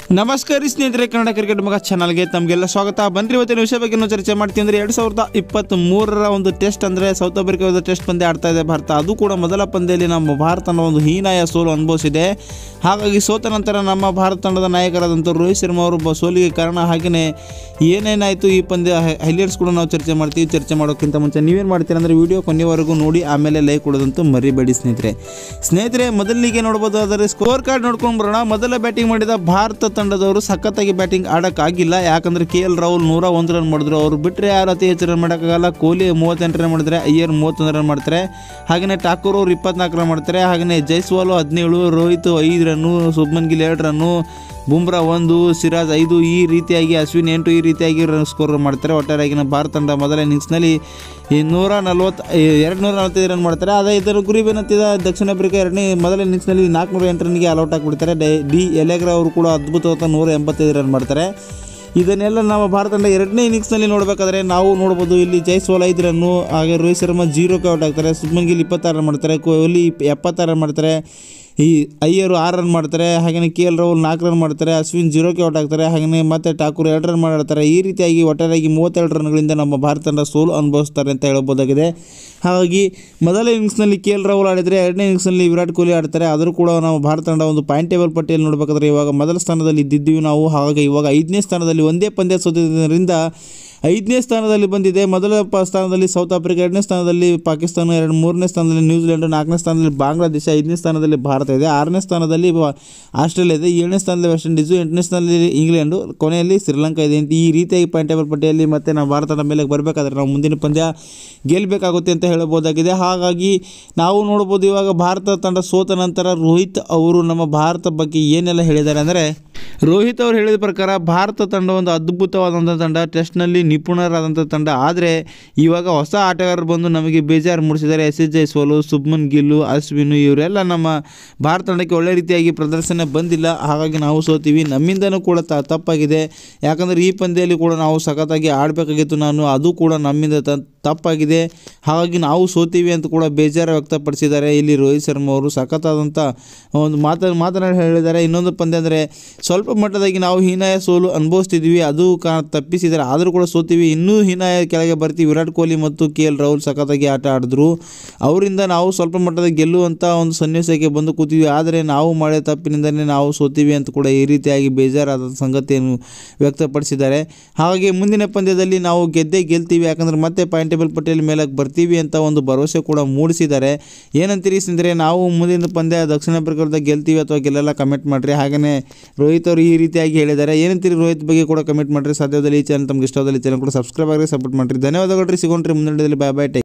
ನಮಸ್ಕಾರ ರೀ ಸ್ನೇಹಿತರೆ ಕನ್ನಡ ಕ್ರಿಕೆಟ್ ಮಗ ಚಾನಲ್ಗೆ ತಮಗೆಲ್ಲ ಸ್ವಾಗತ ಬನ್ರಿ ಇವತ್ತಿನ ವಿಷಯ ಬಗ್ಗೆ ನಾವು ಚರ್ಚೆ ಮಾಡ್ತೀವಿ ಅಂದರೆ ಎರಡು ಸಾವಿರದ ಇಪ್ಪತ್ತ್ ಮೂರರ ಒಂದು ಟೆಸ್ಟ್ ಅಂದರೆ ಸೌತ್ ಆಫ್ರಿಕಾ ವಿರುದ್ಧ ಟೆಸ್ಟ್ ಪಂದ್ಯ ಆಡ್ತಾ ಇದೆ ಭಾರತ ಅದು ಕೂಡ ಮೊದಲ ಪಂದ್ಯದಲ್ಲಿ ನಮ್ಮ ಭಾರತ ಅನ್ನೋ ಒಂದು ಹೀನಾಯ ಸೋಲು ಅನುಭವಿಸಿದೆ ಹಾಗಾಗಿ ಸೋತ ನಂತರ ನಮ್ಮ ಭಾರತ ತಂಡದ ನಾಯಕರಾದಂಥ ರೋಹಿತ್ ಶರ್ಮಾ ಅವರು ಒಬ್ಬ ಸೋಲಿಗೆ ಕಾರಣ ಹಾಗೆಯೇ ಏನೇನಾಯಿತು ಈ ಪಂದ್ಯ ಹೈಲೈಟ್ಸ್ ಕೂಡ ನಾವು ಚರ್ಚೆ ಮಾಡ್ತೀವಿ ಚರ್ಚೆ ಮಾಡೋಕ್ಕಿಂತ ಮುಂಚೆ ನೀವೇನು ಮಾಡ್ತೀರಾ ಅಂದರೆ ವಿಡಿಯೋ ಕೊನೆವರೆಗೂ ನೋಡಿ ಆಮೇಲೆ ಲೈಕ್ ಕೊಡೋದಂತೂ ಮರಿಬೇಡಿ ಸ್ನೇಹಿತರೆ ಸ್ನೇಹಿತರೆ ಮೊದಲಿಗೆ ನೋಡ್ಬೋದು ಆದರೆ ಸ್ಕೋರ್ ಕಾರ್ಡ್ ನೋಡ್ಕೊಂಡು ಬರೋಣ ಮೊದಲ ಬ್ಯಾಟಿಂಗ್ ಮಾಡಿದ ಭಾರತ ತಂಡದವರು ಸಖತ್ತಾಗಿ ಬ್ಯಾಟಿಂಗ್ ಆಡೋಕ್ಕಾಗಿಲ್ಲ ಯಾಕಂದ್ರೆ ಕೆ ಎಲ್ ರಾಹುಲ್ ನೂರ ಒಂದು ರನ್ ಮಾಡಿದ್ರು ಅವರು ಬಿಟ್ಟರೆ ಯಾರು ಅತಿ ಹೆಚ್ಚು ರನ್ ಮಾಡೋಕ್ಕಾಗಲ್ಲ ಕೊಹ್ಲಿ ಮೂವತ್ತೆಂಟು ರನ್ ಮಾಡಿದ್ರೆ ಅಯ್ಯರ್ ಮೂವತ್ತೊಂದು ರನ್ ಮಾಡ್ತಾರೆ ಹಾಗೆಯೇ ಠಾಕೂರ್ ಅವರು ಇಪ್ಪತ್ನಾಲ್ಕು ರನ್ ಮಾಡ್ತಾರೆ ಹಾಗೆಯೇ ಜೈಸ್ವಾಲು ಹದಿನೇಳು ರೋಹಿತ್ ಐದು ರನ್ನು ಶುಭ್ಮನ್ ಗಿಲ್ ಎರಡು ರನ್ನು ಬುಮ್ರಾ ಒಂದು ಸಿರಾಜ್ ಐದು ಈ ರೀತಿಯಾಗಿ ಅಶ್ವಿನ್ ಎಂಟು ಈ ರೀತಿಯಾಗಿ ರನ್ ಸ್ಕೋರ್ ಮಾಡ್ತಾರೆ ಒಟ್ಟಾರೆಯಾಗಿ ನಮ್ಮ ಭಾರತ ತಂಡ ಮೊದಲ ಇನ್ನಿಂಗ್ಸ್ನಲ್ಲಿ ಈ ನೂರ ನಲ್ವತ್ತು ಎರಡು ನೂರ ನಲವತ್ತೈದು ರನ್ ಮಾಡ್ತಾರೆ ಅದೇ ಇದರ ಗುರಿ ಬೇನಂತಿದ ದಕ್ಷಿಣ ಆಫ್ರಿಕಾ ಎರಡನೇ ಮೊದಲ ಇನ್ನಿಂಗ್ಸ್ನಲ್ಲಿ ನಾಲ್ಕುನೂರ ಎಂಟು ರನ್ಗೆ ಆಲ್ಔಟ್ ಆಗಿಬಿಡ್ತಾರೆ ಡಿ ಡಿ ಎಲೆಗ್ರಾ ಅವರು ಕೂಡ ಅದ್ಭುತವಾದ ನೂರ ಎಂಬತ್ತೈದು ರನ್ ಮಾಡ್ತಾರೆ ಇದನ್ನೆಲ್ಲ ನಮ್ಮ ಭಾರತ ತಂಡ ಎರಡನೇ ಇನ್ನಿಂಗ್ಸ್ನಲ್ಲಿ ನೋಡಬೇಕಾದ್ರೆ ನಾವು ನೋಡ್ಬೋದು ಇಲ್ಲಿ ಜೈಸ್ವಾಲ್ ಐದು ರನ್ನು ಹಾಗೆ ರೋಹಿತ್ ಶರ್ಮಾ ಜೀರೋಕ್ಕೆ ಔಟ್ ಆಗ್ತಾರೆ ಶುಭ್ಮನ್ ಗಿಲ್ ಇಪ್ಪತ್ತಾರು ರನ್ ಮಾಡ್ತಾರೆ ಕೊಹ್ಲಿ ಇಪ್- ಎಪ್ಪತ್ತಾರು ರನ್ ಮಾಡ್ತಾರೆ ಈ ಅಯ್ಯರು ಆರು ರನ್ ಮಾಡ್ತಾರೆ ಹಾಗೆಯೇ ಕೆ ಎಲ್ ರಾಹುಲ್ ನಾಲ್ಕು ರನ್ ಮಾಡ್ತಾರೆ ಅಶ್ವಿನ್ ಜೀರೋಕ್ಕೆ ಔಟ್ ಆಗ್ತಾರೆ ಹಾಗೆಯೇ ಮತ್ತೆ ಠಾಕೂರ್ ಎರಡು ರನ್ ಮಾಡ್ತಾರೆ ಈ ರೀತಿಯಾಗಿ ಒಟ್ಟಾರೆಯಾಗಿ ಮೂವತ್ತೆರಡು ರನ್ಗಳಿಂದ ನಮ್ಮ ಭಾರತ ತಂಡ ಸೋಲು ಅನುಭವಿಸ್ತಾರೆ ಅಂತ ಹೇಳ್ಬೋದಾಗಿದೆ ಹಾಗಾಗಿ ಮೊದಲ ಇನ್ನಿಂಗ್ಸ್ನಲ್ಲಿ ಕೆ ಎಲ್ ರಾಹುಲ್ ಆಡಿದರೆ ಎರಡನೇ ಇನ್ನಿಂಗ್ಸ್ನಲ್ಲಿ ವಿರಾಟ್ ಕೊಹ್ಲಿ ಆಡ್ತಾರೆ ಆದರೂ ಕೂಡ ನಾವು ಭಾರತ ತಂಡ ಒಂದು ಪಾಯಿಂಟ್ ಟೇಬಲ್ ಪಟ್ಟಿಯಲ್ಲಿ ನೋಡಬೇಕಾದ್ರೆ ಇವಾಗ ಮೊದಲ ಸ್ಥಾನದಲ್ಲಿ ಇದ್ದಿದ್ದೀವಿ ನಾವು ಹಾಗಾಗಿ ಇವಾಗ ಐದನೇ ಸ್ಥಾನದಲ್ಲಿ ಒಂದೇ ಪಂದ್ಯ ಸೋತಿದ್ದರಿಂದ ಐದನೇ ಸ್ಥಾನದಲ್ಲಿ ಬಂದಿದೆ ಮೊದಲ ಪ ಸ್ಥಾನದಲ್ಲಿ ಸೌತ್ ಆಫ್ರಿಕಾ ಎರಡನೇ ಸ್ಥಾನದಲ್ಲಿ ಪಾಕಿಸ್ತಾನ ಎರಡು ಮೂರನೇ ಸ್ಥಾನದಲ್ಲಿ ನ್ಯೂಜಿಲೆಂಡ್ ನಾಲ್ಕನೇ ಸ್ಥಾನದಲ್ಲಿ ಬಾಂಗ್ಲಾದೇಶ ಐದನೇ ಸ್ಥಾನದಲ್ಲಿ ಭಾರತ ಇದೆ ಆರನೇ ಸ್ಥಾನದಲ್ಲಿ ವ- ಆಸ್ಟ್ರೇಲಿಯಾ ಇದೆ ಏಳನೇ ಸ್ಥಾನದಲ್ಲಿ ವೆಸ್ಟ್ ಇಂಡೀಸು ಎಂಟನೇ ಸ್ಥಾನದಲ್ಲಿ ಇಂಗ್ಲೆಂಡು ಕೊನೆಯಲ್ಲಿ ಶ್ರೀಲಂಕಾ ಇದೆ ಈ ರೀತಿಯಾಗಿ ಪಾಯಿಂಟ್ ಟೇಬಲ್ ಪಟ್ಟಿಯಲ್ಲಿ ಮತ್ತೆ ನಾವು ಭಾರತದ ಮೇಲೆ ಬರಬೇಕಾದ್ರೆ ನಾವು ಮುಂದಿನ ಪಂದ್ಯ ಗೆಲ್ಲಬೇಕಾಗುತ್ತೆ ಅಂತ ಹೇಳಬಹುದಾಗಿದೆ ಹಾಗಾಗಿ ನಾವು ನೋಡ್ಬೋದು ಇವಾಗ ಭಾರತ ತಂಡ ಸೋತ ನಂತರ ರೋಹಿತ್ ಅವರು ನಮ್ಮ ಭಾರತ ಬಗ್ಗೆ ಏನೆಲ್ಲ ಹೇಳಿದ್ದಾರೆ ಅಂದರೆ ರೋಹಿತ್ ಅವರು ಹೇಳಿದ ಪ್ರಕಾರ ಭಾರತ ತಂಡ ಒಂದು ಅದ್ಭುತವಾದಂಥ ತಂಡ ಟೆಸ್ಟ್ನಲ್ಲಿ ನಿಪುಣರಾದಂಥ ತಂಡ ಆದರೆ ಇವಾಗ ಹೊಸ ಆಟಗಾರರು ಬಂದು ನಮಗೆ ಬೇಜಾರು ಮೂಡಿಸಿದ್ದಾರೆ ಎಸ್ ಎಸ್ ಜೈಸ್ವಾಲು ಶುಭ್ಮನ್ ಗಿಲ್ಲು ಅಶ್ವಿನು ಇವರೆಲ್ಲ ನಮ್ಮ ಭಾರತ ತಂಡಕ್ಕೆ ಒಳ್ಳೆ ರೀತಿಯಾಗಿ ಪ್ರದರ್ಶನ ಬಂದಿಲ್ಲ ಹಾಗಾಗಿ ನಾವು ಸೋತೀವಿ ನಮ್ಮಿಂದನೂ ಕೂಡ ತ ತಪ್ಪಾಗಿದೆ ಯಾಕಂದರೆ ಈ ಪಂದ್ಯದಲ್ಲಿ ಕೂಡ ನಾವು ಸಖತ್ತಾಗಿ ಆಡಬೇಕಾಗಿತ್ತು ನಾನು ಅದು ಕೂಡ ನಮ್ಮಿಂದ ತ ತಪ್ಪಾಗಿದೆ ಹಾಗಾಗಿ ನಾವು ಸೋತೀವಿ ಅಂತ ಕೂಡ ಬೇಜಾರು ವ್ಯಕ್ತಪಡಿಸಿದ್ದಾರೆ ಇಲ್ಲಿ ರೋಹಿತ್ ಶರ್ಮಾ ಅವರು ಸಖತ್ತಾದಂಥ ಒಂದು ಮಾತ ಮಾತನಾಡಿ ಹೇಳಿದ್ದಾರೆ ಇನ್ನೊಂದು ಪಂದ್ಯ ಅಂದರೆ ಸ್ವಲ್ಪ ಮಟ್ಟದಾಗಿ ನಾವು ಹೀನಾಯ ಸೋಲು ಅನುಭವಿಸ್ತಿದ್ವಿ ಅದು ಕಾ ತಪ್ಪಿಸಿದ್ದಾರೆ ಆದರೂ ಕೂಡ ಸೋತೀವಿ ಇನ್ನೂ ಹೀನಾಯ ಕೆಳಗೆ ಬರ್ತೀವಿ ವಿರಾಟ್ ಕೊಹ್ಲಿ ಮತ್ತು ಕೆ ಎಲ್ ರಾಹುಲ್ ಸಖತ್ತಾಗಿ ಆಟ ಆಡಿದ್ರು ಅವರಿಂದ ನಾವು ಸ್ವಲ್ಪ ಮಟ್ಟದ ಗೆಲ್ಲುವಂಥ ಒಂದು ಸನ್ನಿವೇಶಕ್ಕೆ ಬಂದು ಕೂತೀವಿ ಆದರೆ ನಾವು ಮಾಡಿದ ತಪ್ಪಿನಿಂದಲೇ ನಾವು ಸೋತೀವಿ ಅಂತ ಕೂಡ ಈ ರೀತಿಯಾಗಿ ಬೇಜಾರಾದ ಸಂಗತಿಯನ್ನು ವ್ಯಕ್ತಪಡಿಸಿದ್ದಾರೆ ಹಾಗಾಗಿ ಮುಂದಿನ ಪಂದ್ಯದಲ್ಲಿ ನಾವು ಗೆದ್ದೇ ಗೆಲ್ತೀವಿ ಯಾಕಂದ್ರೆ ಮತ್ತೆ ಪಾಯಿಂಟ್ ಟೇಬಲ್ ಪಟ್ಟಿಯಲ್ಲಿ ಮೇಲಕ್ಕೆ ಬರ್ತೀವಿ ಅಂತ ಒಂದು ಭರವಸೆ ಕೂಡ ಮೂಡಿಸಿದ್ದಾರೆ ಏನಂತೀರಿ ಅಂದರೆ ನಾವು ಮುಂದಿನ ಪಂದ್ಯ ದಕ್ಷಿಣ ಆಫ್ರಿಕಾದ ಗೆಲ್ತೀವಿ ಅಥವಾ ಗೆಲ್ಲಲ್ಲ ಕಮೆಂಟ್ ಮಾಡಿರಿ ಹಾಗೆಯೇ ರೋಹಿತ್ ಅವರು ಈ ರೀತಿಯಾಗಿ ಹೇಳಿದ್ದಾರೆ ಏನಂತೀರಿ ರೋಹಿತ್ ಬಗ್ಗೆ ಕೂಡ ಕಮೆಂಟ್ ಮಾಡಿರಿ ಸಾಧ್ಯದಲ್ಲಿ ಈ ಚಾನಲ್ ತಮ್ಗೆ ಇಷ್ಟವಾದಲ್ಲಿ ಚಾನಲ್ ಕೂಡ ಸಬ್ಸ್ಕ್ರೈಬ್ ಆಗಿ ಸಪೋರ್ಟ್ ಮಾಡಿರಿ ಧನ್ಯವಾದಗಳು ರೀ ಸಿಗೋಣ್ರಿ ಮುಂದಿನ ಬಾಯ್ ಬಾಯ್ ಟೇಕ್